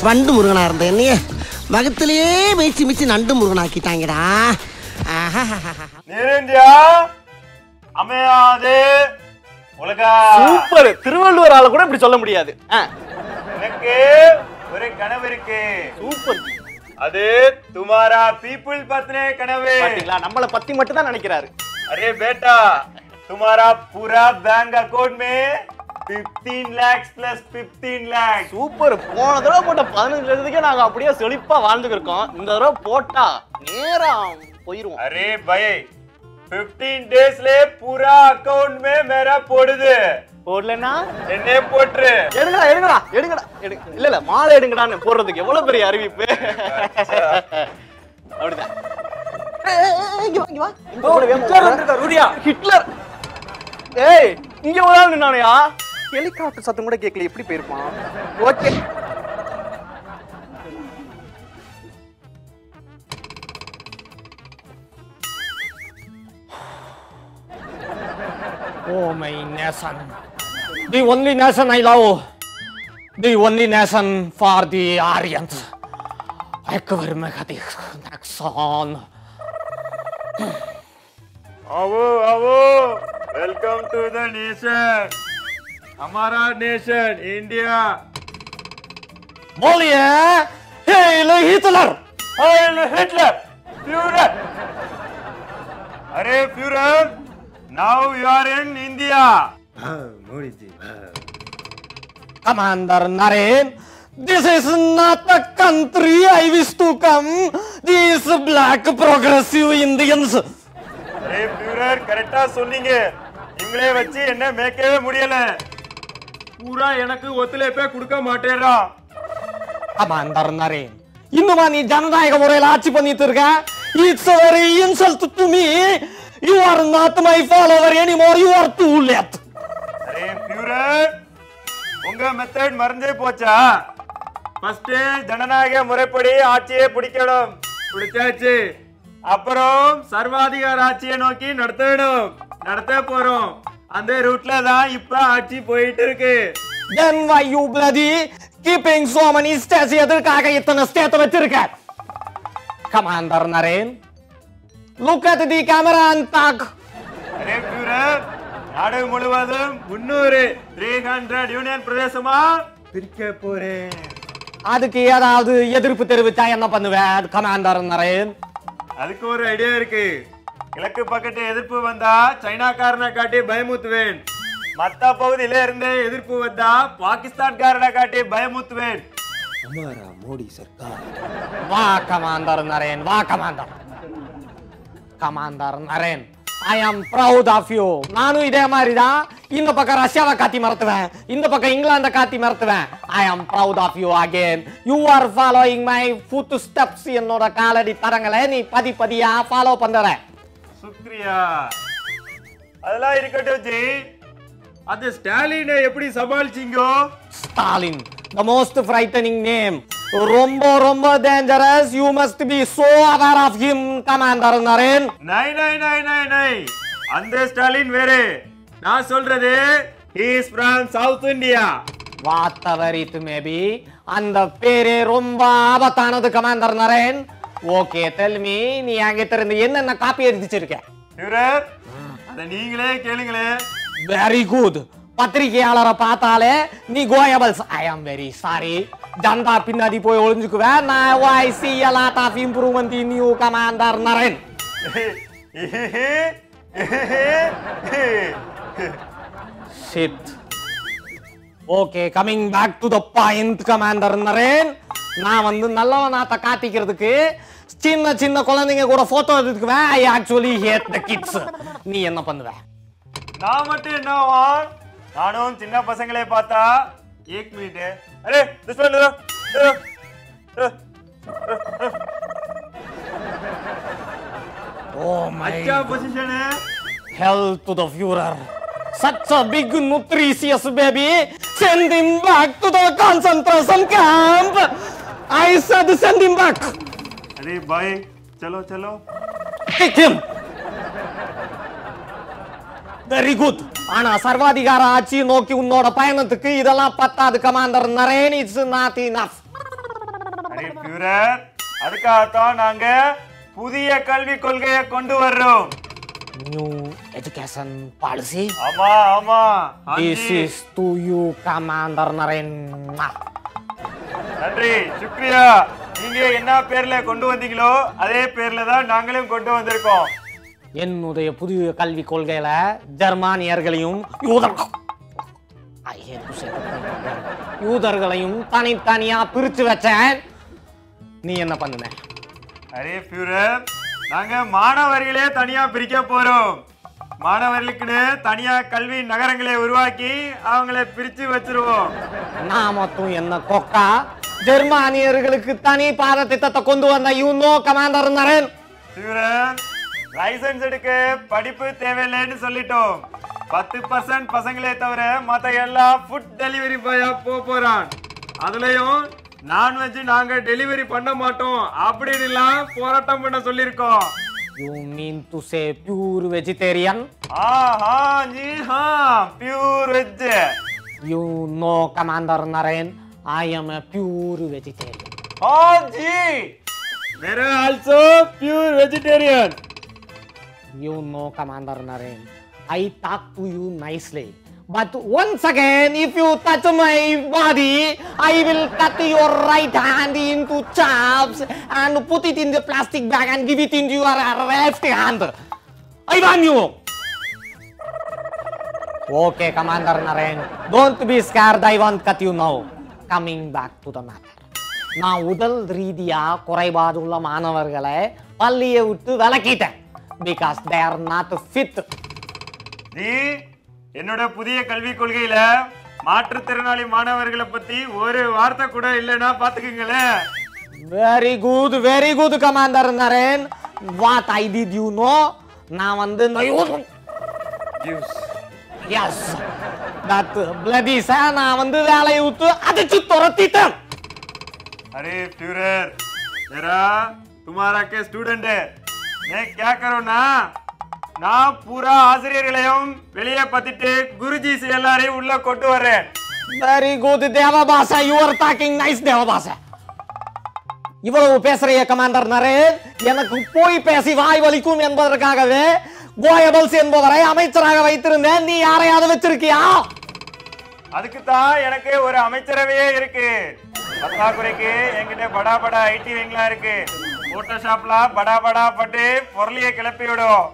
வண்டு முருகனா இருந்த என்னைய வகத்திலேயே மிச்சு மிச்சு நண்டு முருகனாக்கிட்டாங்கடா ஆஹாஹாஹா. நிரந்தியா அமையாது உலகா சூப்பர் திருவள்ளுவரால கூட இப்படி சொல்ல முடியாது ஆ, எனக்கு ஒரு கனவு இருக்கு சூப்பர் அது துமாரா பீப்புள் பத்தின கனவு பாத்தீங்களா நம்மள பத்தி மட்டும் தான் நினைக்கிறாரு अरे बेटा तुम्हारा पूरा बैंक अकाउंट में 15 lakhs plus 15 lakhs சூப்பர் போன தடவை போட்ட பதினஞ்சு லட்சத்துக்கே நாங்க அப்படியே செழிப்பா வாழ்ந்துட்டு இருக்கோம் இந்த தடவை போட்டா நேரா போயிருவோம் अरे भाई 15 days ले पूरा अकाउंट में मेरा போடுது போடலன்னா என்னே போட்டுரு எடுங்கடா எடுங்கடா எடுங்கடா எடு இல்ல இல்ல மாலை எடுங்கடான்னு போடுறதுக்கு எவ்வளவு பெரிய அறிவிப்பு அப்படிதான் ஏய், ஏய், ஏய், இங்க வா, இங்க வா. இங்க கூட வேகமா வா. ஹிட்லர் ஏய் இங்க ஒரு ஆள் நின்னானயா ஹெலிகாப்டர் சத்தம் கூட கேட்கல எப்படி போயிருப்பான் okay Oh, my nation. The only nation I love. The only nation for the Aryans. Ekvar Megadik Naxon. आओ आओ वेलकम टू द नेशन हमारा nation India Bolie! Hail Hitler! Heil Hitler! Führer! अरे Führer now you are in India Commander Naren, this is not the country I wish to come. These black progressive Indians. அரே Führer கரெக்டா சொன்னீங்க இவங்களே வச்சு என்ன மேய்க்கவே முடியல பூரா எனக்கு ஒத்துழைப்பே கொடுக்க மாட்டேறான் Commander Naren, இன்னுமா நீ ஜனநாயக முறையில் ஆட்சி பண்ணிட்டு இருக்க it's very insult to me you are not my follower anymore you are too late அரே ஃபியூரர் உங்க மெத்தட் மறந்தே போச்சா ஃபர்ஸ்ட் ஜனநாயக முறைப்படி ஆட்சியை பிடிக்கணும் பிடிச்சாச்சு அப்புறம் சர்வாதிகார ஆட்சியை நோக்கி நடத்தணும் நடத்த போறோம் அந்த ரூட்ல தான் இப்ப ஆட்சி போயிட்டு இருக்கு then why you bloody keeping so many states எதற்காக இத்தனை ஸ்டேட் வச்சிருக்க Commander Naren, look at the camera and talk. அரே ஃபியூரர் நாடு முழுவதும் முன்னூறு த்ரீ ஹண்ட்ரட் யூனியன் பிரதேசமா பிரிக்க போறேன் அதுக்கு ஏதாவது எதிர்ப்பு தெரிவிச்சா என்ன பண்ணுவேன் கமாண்டர் நரேன் அதுக்கு ஒரு ஐடியா இருக்கு கிழக்கு பக்கத்து எதிர்ப்பு வந்தா சைனாக்காரனை காட்டி பயமுத்துவேன் மத்த பகுதியில இருந்து எதிர்ப்பு வந்தா பாகிஸ்தான்காரனை காட்டி பயமுத்துவேன் வா கமாண்டர் நரேன் வா commander commander Naren I am proud of you நானும் இதே மாதிரி தான் இந்த பக்கம் ரஷ்யாவை காட்டி மறத்துவேன் இந்த பக்கம் இங்கிலாந்தை காட்டி மறத்துவேன் I am proud of you again you are following my footsteps என்னோட காலடி தரங்களை நீ பதி பதியா ஃபாலோ பண்ற சுக்ரியா அதெல்லாம் இருக்கட்டும் ஜி அது ஸ்டாலினை எப்படி சமாளிச்சீங்கோ Stalin the most frightening name ரொம்ப ரொம்ப dangerous you must be so aware of him commander Naren நை நை நை நை நை அந்த ஸ்டாலின் வேறு நான் சொல்றது he's from south India what it maybe அந்த பேரே ரொம்ப ஆபத்தானது commander Naren okay tell me நீ அங்கிட்ட இருந்து என்னென்ன காப்பி எடுத்துச்சிருக்க இவரர் அத நீங்களே கேளுங்களே வெரி குட் பத்திரிகையாளரை பார்த்தாலே நீ Goebbels I am very sorry ஜந்தா பின்னாடி போய் ஒளிஞ்சுக்குவேன் நான் I see a lot of improvement in you commander Naren Shit. Okay coming back to the point commander Naren நான் வந்து நல்லவனாத்த காட்டிக்கிறதுக்கு சின்ன சின்ன குழந்தைங்க கூட போட்டோ எடுத்துக்குவேன் I actually hate the kids நீ என்ன பண்ணுவ நான் மட்டும் என்னவா நானும் சின்ன பசங்களே பார்த்தா ஏக் மினிட் அரே துஷ்மன் இதோ, இதோ, இதோ. ஓ மை அச்சா position hell to the Führer. Such a big nutritious baby. Send him back to the concentration camp. I said send him back. அரே பாய் चलो चलो Kick him. வெரி குட் ஆனா சர்வாதிகார ஆட்சி நோக்கி உன்னோட பயணத்துக்கு இதெல்லாம் பத்தாது commander Naren it's not enough Fuhrer அதுக்காகத்தான் நாங்க புதிய கல்விக் கொள்கையை கொண்டு வர்றோம் New education policy. ஆமா ஆமா This ஆஞ்சி. is to you, Commander Naren. நன்றி சுக்ரியா நீங்க என்ன பேர்ல கொண்டு வந்தீங்களோ அதே பேர்ல தான் நாங்களும் கொண்டு வந்திருக்கோம் என்னுடைய புதிய கல்விக் கொள்கையில ஜெர்மானியர்களையும் யூதர் I hate to say that. யூதர்களையும் தனித்தனியா பிரிச்சு வச்சேன் நீ என்ன பண்ணுன அரே பியூரர் நாங்க மாணவர்களே தனியா பிரிக்க போறோம் மாணவர்களுக்குன்னு தனியா கல்வி நகரங்களை உருவாக்கி அவங்கள பிரிச்சு வச்சிருவோம் நான் மட்டும் என்ன கொக்கா ஜெர்மானியர்களுக்கு தனி பாடத்திட்டத்தை கொண்டு வந்த you know commander Naren Fuhrer licence எடுக்க படிப்பு தேவையில்லைன்னு சொல்லிட்டோம் பத்து பர்சன்ட் பசங்களே தவிர மத்த எல்லாம் ஃபுட் டெலிவரி பாயா போக போறான் அதுலயும் நான்வெஜ் நாங்க டெலிவரி பண்ண மாட்டோம் அப்படின்னு எல்லாம் போராட்டம் பண்ண சொல்லியிருக்கோம் you mean to say pure vegetarian ஆ ஹா ஜி ஹா pure veg you know commander Naren I am a pure vegetarian हाँ जी मेरा also pure vegetarian You know, Commander Naren, I talk to you nicely. But once again, if you touch my body, I will cut your right hand into chops and put it in the plastic bag and give it into your left hand. I warn you. Okay, Commander Naren, don't be scared. I won't cut you now. Coming back to the matter. நான் உடல் ரீதியா குறைபாடுள்ள மாணவர்களை பள்ளியை விட்டு விலக்கிட்டேன் because they are not fit நீ என்னோட புதிய கல்விக் கொள்கையில மாற்றுத்திறனாளி மாணவர்களை பத்தி ஒரு வார்த்தை கூட இல்லைன்னா பாத்துக்குங்களேன் very good very good commander Naren what I did you know நான் வந்து எஸ் தட் பிளடிஸ நான் வந்து வேலையை விட்டு அடிச்சு துரத்திட்டேன் अरे फ्यूरर मेरा तुम्हारा के स्टूडेंट है मैं क्या करूँ ना நான் பூரா ஆசிரியர்களையும் வெளியே பத்திட்டு குருஜி எல்லாரையும் உள்ள கொண்டு வர்றேன் வெரி குட் தேவபாசா யூ ஆர் டாக்கிங் நைஸ் தேவபாசா இவ்வளவு பேசுறிய கமாண்டர் நரேன் எனக்கு போய் பேசி வாய் வலிக்கும் என்பதற்காகவே கோயபல்ஸ் என்பவரை அமைச்சராக வைத்திருந்தேன் நீ யாரையாவது வச்சிருக்கியா அதுக்கு தான் எனக்கு ஒரு அமைச்சரவையே இருக்கு பத்தாக்குறைக்கு என்கிட்ட படா படா ஐடி விங்லாம் இருக்கு போட்டோஷாப்ல படா படா பட்டு பொருளியை கிளப்பி விடும்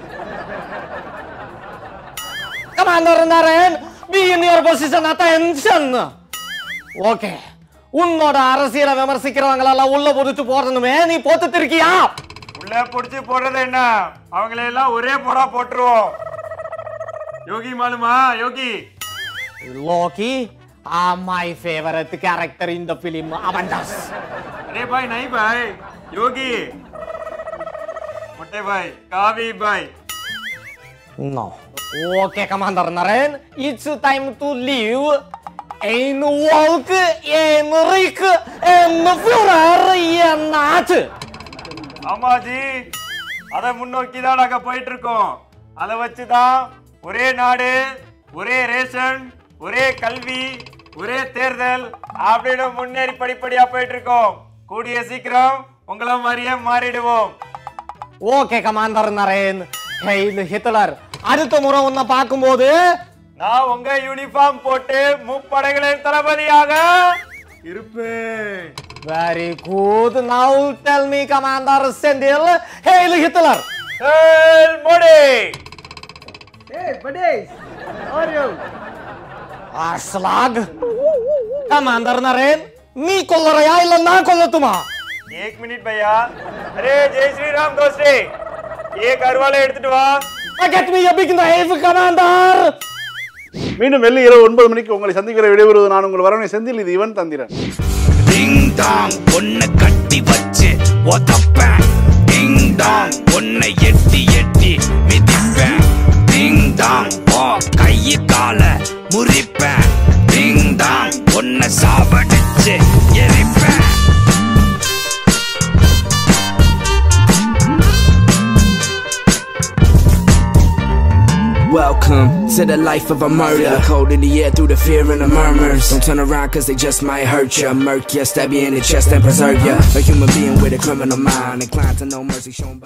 commander Naren be in your position attention okay உன்னோட அரசியலை விமர்சிக்கிறவங்க எல்லாம் உள்ள புடிச்சு போடணுமே நீ போத்துட்டு இருக்கியா உள்ள புடிச்சு போடுறது என்ன அவங்கள எல்லாம் ஒரே போடா போட்டுருவோம் யோகி மாலுமா யோகி Loki are my favorite character in the film Avengers. अरे भाई नहीं भाई योगी मोटे भाई कावी भाई No. Okay, Commander Naren, it's time to leave. Ein walk, ein Rick, ein Führer, ein Nat. ஆமா ஜி அதை முன்னோக்கி தான் நாங்க போயிட்டு இருக்கோம் அதை வச்சுதான் ஒரே நாடு ஒரே ரேஷன் ஒரே கல்வி ஒரே தேர்தல் அப்படின்னு முன்னேறி படிப்படியா போயிட்டு இருக்கோம் கூடிய சீக்கிரம் உங்களை மாதிரியே மாறிடுவோம் okay commander Naren hail Hitler அடுத்த முறை உன்னை பார்க்கும்போது நான் உங்க யூனிஃபார்ம் போட்டு முப்படைகளின் தளபதியாக இருப்பேன் very good now tell me commander Senthil hail Hitler Hail Modi! அஸ்லாக் கமாண்டர் நரேன் நீ கொல்லறையா இல்ல நான் கொல்லட்டுமா एक मिनट भैया अरे जय श्री राम दोस्ते ये करवाले எடுத்துட்டு வா Get me a big knife, commander மீண்டும் வெள்ளி இரவு ஒன்பது மணிக்கு உங்களை சந்திக்கிற விடைபெறுவது நான் உங்கள் வரவணை செந்தில் இது இவன் தந்திரன் டிங் டாங் ஒன்ன கட்டி வச்சு ஒதப்பேன் டிங் டாங் உன்னை எட்டி எட்டி மிதிப்பேன் டிங் டாங் ஓ கைய கால முறிப்பேன் டிங் டாங் உன்னை சாவடிச்சு எரிப்பேன் Well, Welcome to the life of a murder. Cold in the air through the fear and the murmurs. Don't turn around cause they just might hurt ya. Murk ya, stab you in the chest and preserve ya. A human being with a criminal mind. Inclined to no mercy shown by.